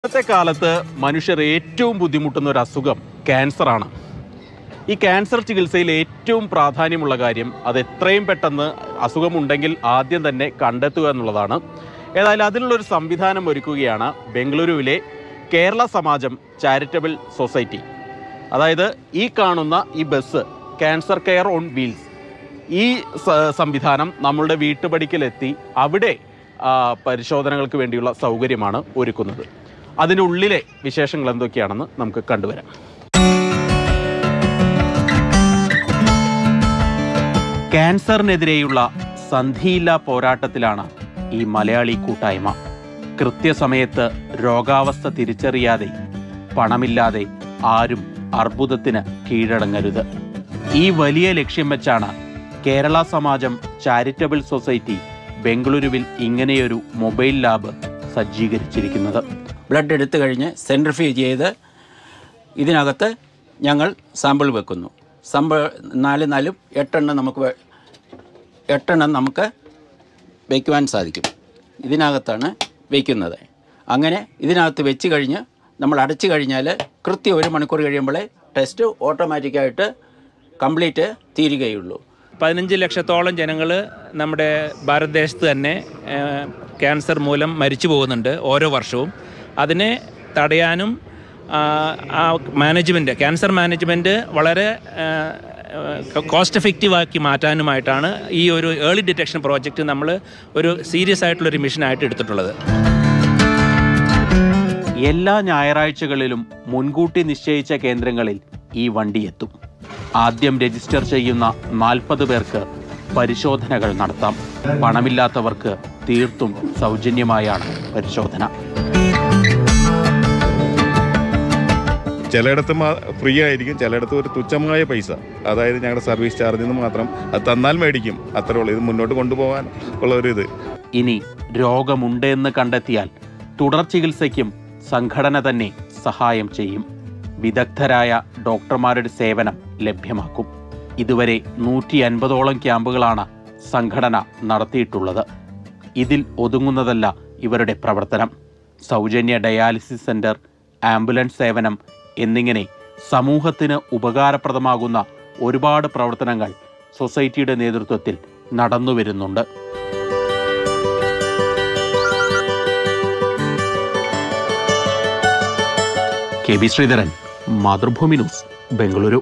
ഇന്നത്തെ കാലത്ത് മനുഷ്യർ ഏറ്റവും ബുദ്ധിമുട്ടുന്ന ഒരു അസുഖം ക്യാൻസറാണ് ഈ ക്യാൻസർ ചികിത്സയിൽ ഏറ്റവും പ്രാധാന്യമുള്ള കാര്യം അത് എത്രയും പെട്ടെന്ന് അസുഖമുണ്ടെങ്കിൽ ആദ്യം തന്നെ കണ്ടെത്തുക എന്നുള്ളതാണ് ഏതായാലും അതിനുള്ളൊരു സംവിധാനം ഒരുക്കുകയാണ് ബംഗളൂരുവിലെ കേരള സമാജം ചാരിറ്റബിൾ സൊസൈറ്റി അതായത് ഈ കാണുന്ന ഈ bus cancer care on wheels ഈ സ- സംവിധാനം നമ്മളുടെ വീട്ടുപടിക്കലെത്തി അവിടെ ആ, പരിശോധനകൾക്ക് വേണ്ടിയുള്ള സൗകര്യമാണ് ഒരുക്കുന്നത് അതിനുള്ളിലെ വിശേഷങ്ങൾ എന്തൊക്കെയാണെന്ന് നമുക്ക് കണ്ടുവരാം ക്യാൻസറിനെതിരെയുള്ള സന്ധിയില്ലാ പോരാട്ടത്തിലാണ് ഈ മലയാളി കൂട്ടായ്മ കൃത്യസമയത്ത് രോഗാവസ്ഥ തിരിച്ചറിയാതെ പണമില്ലാതെ ആരും അർബുദത്തിന് കീഴടങ്ങരുത് ഈ വലിയ ലക്ഷ്യം വെച്ചാണ് കേരള സമാജം ചാരിറ്റബിൾ സൊസൈറ്റി ബംഗളൂരുവിൽ ഇങ്ങനെയൊരു മൊബൈൽ ലാബ് സജ്ജീകരിച്ചിരിക്കുന്നത് ബ്ലഡ് എടുത്തു കഴിഞ്ഞ് സെൻട്രിഫ്യൂജ് ചെയ്ത് ഇതിനകത്ത് ഞങ്ങൾ സാമ്പിൾ വെക്കുന്നു സാമ്പിൾ നാല് നാലും എട്ടെണ്ണം നമുക്ക് വെ- എട്ടെണ്ണം നമുക്ക് വയ്ക്കുവാൻ സാധിക്കും ഇതിനകത്താണ് വയ്ക്കുന്നത് അങ്ങനെ ഇതിനകത്ത് വെച്ച് കഴിഞ്ഞ് നമ്മൾ അടച്ചു കഴിഞ്ഞാൽ കൃത്യം ഒരു മണിക്കൂർ കഴിയുമ്പോഴേ ടെസ്റ്റ് ഓട്ടോമാറ്റിക്കായിട്ട് കംപ്ലീറ്റ് തീരുകയുള്ളൂ പതിനഞ്ച് ലക്ഷത്തോളം ജനങ്ങൾ നമ്മുടെ ഭാരതദേശത്ത് തന്നെ ഏഹ്, ക്യാൻസർ മൂലം മരിച്ചു പോകുന്നുണ്ട് ഓരോ വർഷവും അതിനെ തടയാനും ആ, ആ മാനേജ്മെൻറ്റ് ക്യാൻസർ മാനേജ്മെൻറ്റ് വളരെ കോസ്റ്റ് എഫക്റ്റീവാക്കി മാറ്റാനുമായിട്ടാണ് ഈ ഒരു ഏർലി ഡിറ്റക്ഷൻ പ്രോജക്റ്റ് നമ്മൾ ഒരു സീരിയസ് ആയിട്ടുള്ളൊരു മിഷനായിട്ട് എടുത്തിട്ടുള്ളത് എല്ലാ ഞായറാഴ്ചകളിലും മുൻകൂട്ടി നിശ്ചയിച്ച കേന്ദ്രങ്ങളിൽ ഈ വണ്ടി എത്തും ആദ്യം രജിസ്റ്റർ ചെയ്യുന്ന നാൽപ്പത് പേർക്ക് പരിശോധനകൾ നടത്താം പണമില്ലാത്തവർക്ക് തീർത്തും സൗജന്യമായാണ് പരിശോധന ചിലയിടത്ത് ഫ്രീ ആയിരിക്കും ചിലയിടത്ത് ഒരു തുച്ഛമായ പൈസ അതായത് ഞങ്ങളുടെ സർവീസ് ചാർജിൽ നിന്ന് മാത്രം അത് തന്നാൽ മേടിക്കും അത്രേ ഉള്ളൂ ഇത് മുന്നോട്ട് കൊണ്ടുപോകാൻ ഉള്ള ഒരു ഇത് ഇനി രോഗമുണ്ടെന്ന് കണ്ടെത്തിയാൽ തുടർ ചികിത്സയ്ക്കും സംഘടന തന്നെ സഹായം ചെയ്യും വിദഗ്ധരായ ഡോക്ടർമാരുടെ സേവനം ലഭ്യമാക്കും ഇതുവരെ നൂറ്റി അൻപതോളം ക്യാമ്പുകളാണ് സംഘടന നടത്തിയിട്ടുള്ളത് ഇതിൽ ഒതുങ്ങുന്നതല്ല ഇവരുടെ പ്രവർത്തനം സൗജന്യ ഡയാലിസിസ് സെന്റർ ആംബുലൻസ് സേവനം എന്നിങ്ങനെ സമൂഹത്തിന് ഉപകാരപ്രദമാകുന്ന ഒരുപാട് പ്രവർത്തനങ്ങൾ സൊസൈറ്റിയുടെ നേതൃത്വത്തിൽ നടന്നുവരുന്നുണ്ട് K B Sreedharan Mathrubhumi news Bengaluru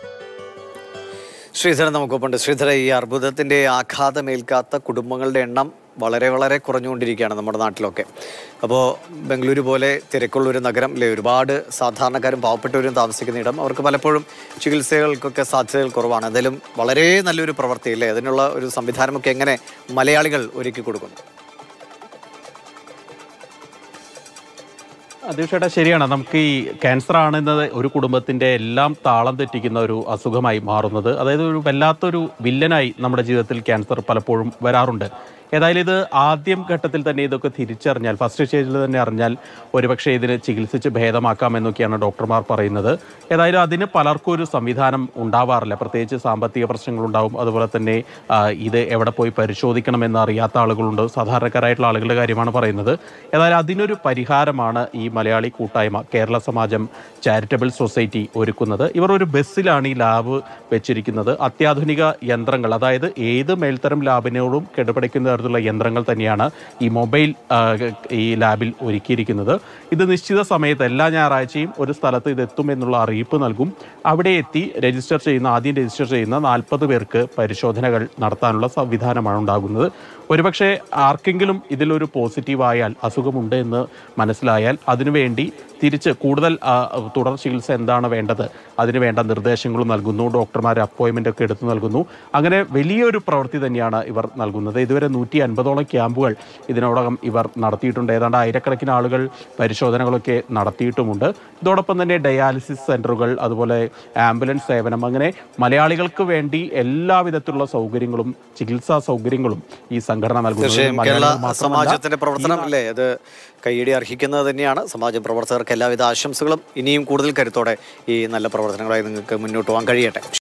Sreedharan നമുക്കൊപ്പമുണ്ട് ശ്രീധര ഈ അർബുദത്തിന്റെ ആഘാതമേൽക്കാത്ത കുടുംബങ്ങളുടെ എണ്ണം വളരെ വളരെ കുറഞ്ഞുകൊണ്ടിരിക്കുകയാണ് നമ്മുടെ നാട്ടിലൊക്കെ അപ്പോൾ ബംഗളൂരു പോലെ തിരക്കുള്ള ഒരു നഗരം അല്ലെ ഒരുപാട് സാധാരണക്കാരും പാവപ്പെട്ടവരും താമസിക്കുന്ന ഇടം അവർക്ക് പലപ്പോഴും ചികിത്സകൾക്കൊക്കെ സാധ്യതകൾ കുറവാണ് എന്തായാലും വളരെ നല്ലൊരു പ്രവൃത്തി അല്ലേ അതിനുള്ള ഒരു സംവിധാനമൊക്കെ എങ്ങനെ മലയാളികൾ ഒരുക്കി കൊടുക്കുന്നു അതീഷേട്ടാ ശരിയാണ് നമുക്ക് ഈ ക്യാൻസർ ആണെന്നത് ഒരു കുടുംബത്തിന്റെ എല്ലാം താളം തെറ്റിക്കുന്ന ഒരു അസുഖമായി മാറുന്നത് അതായത് ഒരു വല്ലാത്തൊരു വില്ലനായി നമ്മുടെ ജീവിതത്തിൽ ക്യാൻസർ പലപ്പോഴും വരാറുണ്ട് ഏതായാലും ഇത് ആദ്യം ഘട്ടത്തിൽ തന്നെ ഇതൊക്കെ തിരിച്ചറിഞ്ഞാൽ ഫസ്റ്റ് സ്റ്റേജിൽ തന്നെ അറിഞ്ഞാൽ ഒരുപക്ഷെ ഇതിന് ചികിത്സിച്ച് ഭേദമാക്കാമെന്നൊക്കെയാണ് ഡോക്ടർമാർ പറയുന്നത് ഏതായാലും അതിന് പലർക്കും ഒരു സംവിധാനം ഉണ്ടാവാറില്ല പ്രത്യേകിച്ച് സാമ്പത്തിക പ്രശ്നങ്ങളുണ്ടാവും അതുപോലെ തന്നെ ആ, ഇത് എവിടെ പോയി പരിശോധിക്കണമെന്ന് അറിയാത്ത ആളുകളുണ്ട് സാധാരണക്കാരായിട്ടുള്ള ആളുകളുടെ കാര്യമാണ് പറയുന്നത് ഏതായാലും അതിനൊരു പരിഹാരമാണ് ഈ മലയാളി കൂട്ടായ്മ കേരള സമാജം ചാരിറ്റബിൾ സൊസൈറ്റി ഒരുക്കുന്നത് ഇവർ ഒരു ബസ്സിലാണ് ഈ ലാബ് വെച്ചിരിക്കുന്നത് അത്യാധുനിക യന്ത്രങ്ങൾ അതായത് ഏത് മേൽത്തരം ലാബിനോടും കെടുപിടിക്കുന്ന തരത്തിലുള്ള യന്ത്രങ്ങൾ തന്നെയാണ് ഈ മൊബൈൽ ആ, ഈ ലാബിൽ ഒരുക്കിയിരിക്കുന്നത് ഇത് നിശ്ചിത സമയത്ത് എല്ലാ ഞായറാഴ്ചയും ഒരു സ്ഥലത്ത് ഇത് എത്തും എന്നുള്ള അറിയിപ്പ് നൽകും അവിടെ എത്തി രജിസ്റ്റർ ചെയ്യുന്ന ആദ്യം രജിസ്റ്റർ ചെയ്യുന്ന നാൽപ്പത് പേർക്ക് പരിശോധനകൾ നടത്താനുള്ള സംവിധാനമാണ് ഉണ്ടാകുന്നത് ഒരുപക്ഷെ ആർക്കെങ്കിലും ഇതിലൊരു പോസിറ്റീവ് ആയാൽ അസുഖമുണ്ട് എന്ന് മനസ്സിലായാൽ അതിനുവേണ്ടി തിരിച്ച് കൂടുതൽ ആ, തുടർ ചികിത്സ എന്താണ് വേണ്ടത് അതിന് വേണ്ട നിർദ്ദേശങ്ങളും നൽകുന്നു ഡോക്ടർമാർ അപ്പോയിൻമെൻ്റ് ഒക്കെ എടുത്തു നൽകുന്നു അങ്ങനെ വലിയൊരു പ്രവൃത്തി തന്നെയാണ് ഇവർ നൽകുന്നത് ഇതുവരെ നൂറ്റി അൻപതോളം ക്യാമ്പുകൾ ഇതിനോടകം ഇവർ നടത്തിയിട്ടുണ്ട് ഏതാണ്ട് ആയിരക്കണക്കിന് ആളുകൾ പരിശോധനകളൊക്കെ നടത്തിയിട്ടുമുണ്ട് ഇതോടൊപ്പം തന്നെ ഡയാലിസിസ് സെൻ്ററുകൾ അതുപോലെ ആംബുലൻസ് സേവനം അങ്ങനെ മലയാളികൾക്ക് വേണ്ടി എല്ലാവിധത്തിലുള്ള സൗകര്യങ്ങളും ചികിത്സാ സൗകര്യങ്ങളും ഈ സംഘടന നൽകുന്നത് തീർച്ചയായും കേരള മലയാളികൾ മാത്രമല്ല, സമാജത്തിന്റെ പ്രവർത്തനം ഈ അല്ലേ അത് കൈയടി അർഹിക്കുന്നത് തന്നെയാണ് സമാജ പ്രവർത്തകർക്ക് എല്ലാവിധ ആശംസകളും ഇനിയും കൂടുതൽ കരുത്തോടെ ഈ നല്ല പ്രവർത്തനങ്ങളായി നിങ്ങൾക്ക് മുന്നോട്ട് പോകാൻ കഴിയട്ടെ